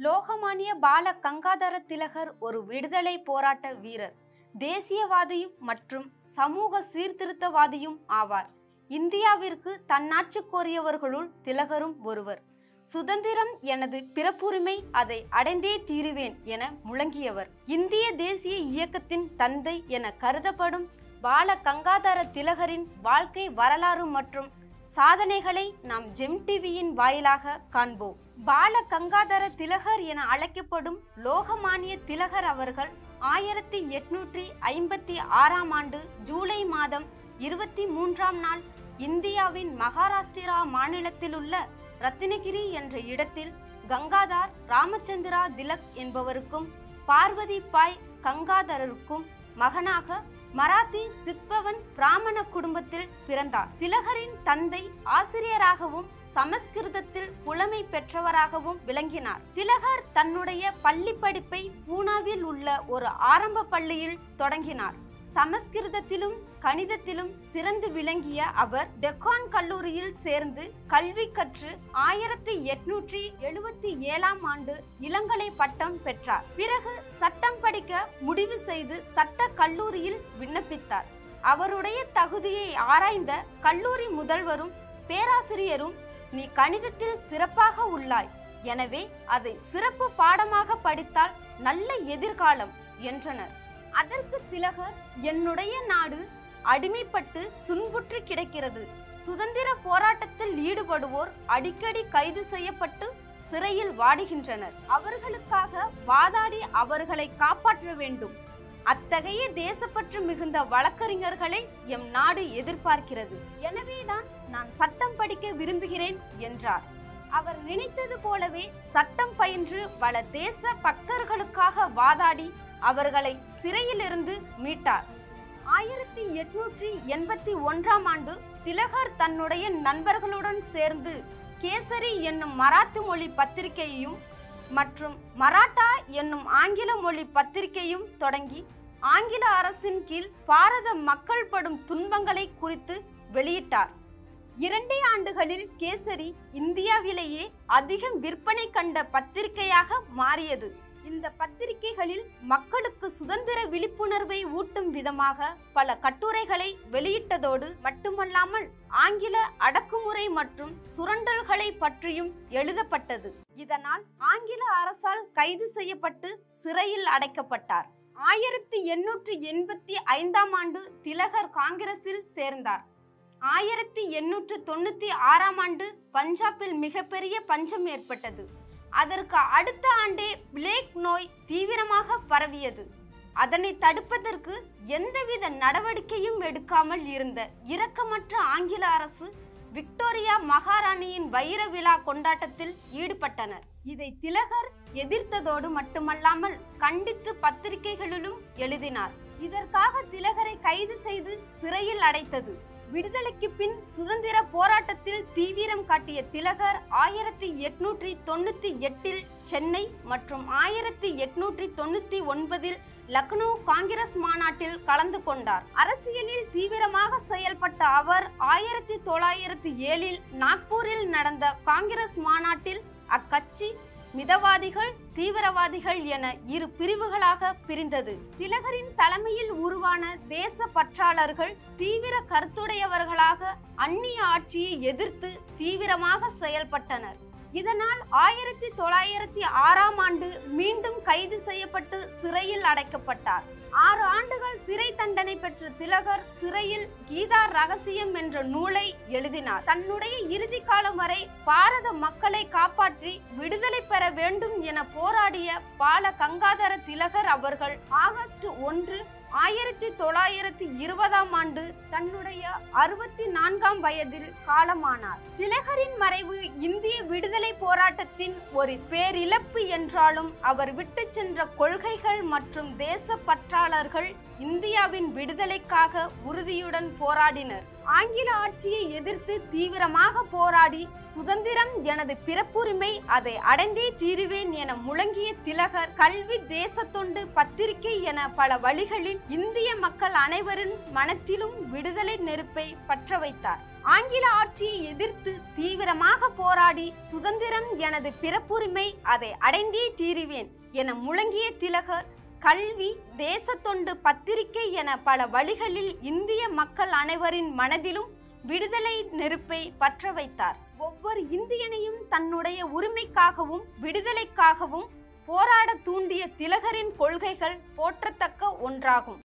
லோகமானிய பால கங்காதர திலகர் ஒரு விடுதலை போராட்ட வீரர் தேசியவாதியும் மற்றும் சமூக சீர்திருத்தவாதியும் ஆவார் இந்தியாவிற்கு தன்னாட்சி கோரியவர்களுள் திலகரும் ஒருவர் சுதந்திரம் எனது பிறப்புரிமை அதை அடைந்தே தீருவேன் என முழங்கியவர் இந்திய தேசிய இயக்கத்தின் தந்தை என கருதப்படும் பால கங்காதர திலகரின் வாழ்க்கை வரலாறு மற்றும் சாதனைகளை நாம் ஜெம் டிவியின் வாயிலாக காண்போம் பால கங்காதர திலகர் என அழைக்கப்படும் லோகமானிய திலகர் அவர்கள் ஆயிரத்தி எட்நூற்றி ஐம்பத்தி ஆறாம் ஆண்டு ஜூலை மாதம் இருபத்தி மூன்றாம் நாள் இந்தியாவின் மகாராஷ்டிரா மாநிலத்தில் உள்ள ரத்தினகிரி என்ற இடத்தில் கங்காதார் ராமச்சந்திரா திலக் என்பவருக்கும் பார்வதி பாய் கங்காதரருக்கும் மகனாக மராத்தி சித்பவன் பிராமண குடும்பத்தில் பிறந்தார் திலகரின் தந்தை ஆசிரியராகவும் சமஸ்கிருதத்தில் புலமை பெற்றவராகவும் விளங்கினார் திலகர் தன்னுடைய பள்ளி படிப்பை பூனாவில் உள்ள ஒரு ஆரம்ப பள்ளியில் தொடங்கினார் சமஸ்கிருதத்திலும் கணிதத்திலும் சிறந்து விளங்கிய அவர் டெக்கான் கல்லூரியில் சேர்ந்து கல்வி கற்று ஆயிரத்தி எட்நூற்றி எழுபத்தி ஏழாம் ஆண்டு இளங்கலை பட்டம் பெற்றார் பிறகு சட்டம் படிக்க முடிவு செய்து சட்ட கல்லூரியில் விண்ணப்பித்தார் அவருடைய தகுதியை ஆராய்ந்த கல்லூரி முதல்வரும் பேராசிரியரும் நீ கணிதத்தில் சிறப்பாக உள்ளாய் எனவே அதை சிறப்பு பாடமாக படித்தால் நல்ல எதிர்காலம் என்றனர் அதற்கு திலகர் என்னுடைய நாடு அடிமைப்பட்டு துன்புற்று கிடக்கிறது சுதந்திர போராட்டத்தில் ஈடுபடுவோர் அடிக்கடி கைது செய்யப்பட்டு சிறையில் வாடுகின்றனர் அவர்களுக்காக வாதாடி அவர்களை காப்பாற்ற வேண்டும் அத்தகைய தேசப்பற்று மிகுந்த வழக்கறிஞர்களை எம் நாடு எதிர்பார்க்கிறது எனவேதான் நான் சட்டம் படிக்க விரும்புகிறேன் என்றார் அவர் நினைத்தது போலவே சட்டம் பயின்று பல தேச பக்தர்களுக்காக வாதாடி அவர்களை சிறையிலிருந்து மீட்டார் ஆயிரத்தி எட்நூற்றி எண்பத்தி ஒன்றாம் ஆண்டு திலகர் தன்னுடைய நண்பர்களுடன் சேர்ந்து கேசரி என்னும் மராத்து மொழி பத்திரிகையையும் மற்றும் மராட்டா என்னும் ஆங்கில மொழி பத்திரிகையும் தொடங்கி ஆங்கில அரசின் கீழ் பாரத மக்கள் படும் துன்பங்களை குறித்து வெளியிட்டார் இரண்டே ஆண்டுகளில் கேசரி இந்தியாவிலேயே அதிகம் விற்பனை கண்ட பத்திரிகையாக மாறியது இந்த பத்திரிகைகளில் மக்களுக்கு சுதந்திர விழிப்புணர்வை ஊட்டும் விதமாக பல கட்டுரைகளை வெளியிட்டதோடு மட்டுமல்லாமல் ஆங்கில அடக்குமுறை மற்றும் சுரண்டல்களை பற்றியும் எழுதப்பட்டது இதனால் ஆங்கில அரசால் கைது செய்யப்பட்டு சிறையில் அடைக்கப்பட்டார் ஆயிரத்தி எண்ணூற்றி எண்பத்தி ஐந்தாம் ஆண்டு திலகர் காங்கிரஸில் சேர்ந்தார் ஆயிரத்தி எண்ணூற்று தொண்ணூத்தி ஆறாம் ஆண்டு பஞ்சாபில் மிகப்பெரிய பஞ்சம் ஏற்பட்டது அதற்கு அடுத்த ஆண்டே பிளேக் நோய் தீவிரமாக பரவியது அதனை தடுப்பதற்கு எந்தவித நடவடிக்கையும் எடுக்காமல் இருந்த இரக்கமற்ற ஆங்கில அரசு விக்டோரியா மகாராணியின் வைர விழா கொண்டாட்டத்தில் ஈடுபட்டனர் இதை திலகர் எதிர்த்ததோடு மட்டுமல்லாமல் கண்டித்து பத்திரிகைகளிலும் எழுதினார் இதற்காக திலகரை கைது செய்து சிறையில் அடைத்தது விடுதலைக்கு பின் சுதந்திர போராட்டத்தில் தீவிரம் காட்டிய திலகர் ஆயிரத்தி எட்நூற்றி தொண்ணூத்தி எட்டில் சென்னை மற்றும் ஆயிரத்தி எட்நூற்றி தொண்ணூத்தி ஒன்பதில் லக்னோ காங்கிரஸ் மாநாட்டில் கலந்து கொண்டார் அரசியலில் தீவிரமாக செயல்பட்ட அவர் ஆயிரத்தி தொள்ளாயிரத்தி ஏழில் நாக்பூரில் நடந்த காங்கிரஸ் மாநாட்டில் அக்கட்சி மிதவாதிகள் தீவிரவாதிகள் என இரு பிரிவுகளாக பிரிந்தது திலகரின் தலைமையில் உருவான தேச பற்றாளர்கள் தீவிர கருத்துடையவர்களாக அந்நிய ஆட்சியை எதிர்த்து தீவிரமாக செயல்பட்டனர் இதனால் ஆயிரத்தி தொள்ளாயிரத்தி ஆறாம் ஆண்டு மீண்டும் கைது செய்யப்பட்டு சிறையில் அடைக்கப்பட்டார் ஆறு ஆண்டுகள் சிறை தண்டனை பெற்ற திலகர் சிறையில் கீதா ரகசியம் என்ற நூலை எழுதினார் தன்னுடைய இறுதி காலம் வரை பாரத மக்களை காப்பாற்றி விடுதலை பெற வேண்டும் என போராடிய பால கங்காதர திலகர் அவர்கள் ஆகஸ்ட் ஒன்று ஆயிரத்தி தொள்ளாயிரத்தி இருபதாம் ஆண்டு தன்னுடைய அறுபத்தி நான்காம் வயதில் காலமானார் திலகரின் மறைவு இந்திய விடுதலை போராட்டத்தின் ஒரு பேரிழப்பு என்றாலும் அவர் விட்டு சென்ற கொள்கைகள் மற்றும் தேச பற்றாளர்கள் இந்தியாவின் விடுதலைக்காக உறுதியுடன் போராடினர் ஆங்கில ஆட்சியை எதிர்த்து தீவிரமாக போராடி சுதந்திரம் எனது பிறப்புரிமை அதை அடைந்தே தீருவேன் என முழங்கிய திலகர் கல்வி தேசத்தொண்டு பத்திரிகை என பல வழிகளில் இந்திய மக்கள் அனைவரின் மனத்திலும் விடுதலை நெருப்பை பற்ற வைத்தார் ஆங்கில ஆட்சியை எதிர்த்து தீவிரமாக போராடி சுதந்திரம் எனது பிறப்புரிமை அதை அடைந்தே தீருவேன் என முழங்கிய திலகர் கல்வி தேசத்தொண்டு பத்திரிகை என பல வழிகளில் இந்திய மக்கள் அனைவரின் மனதிலும் விடுதலை நெருப்பை பற்ற வைத்தார் ஒவ்வொரு இந்தியனையும் தன்னுடைய உரிமைக்காகவும் விடுதலைக்காகவும் போராட தூண்டிய திலகரின் கொள்கைகள் போற்றத்தக்க ஒன்றாகும்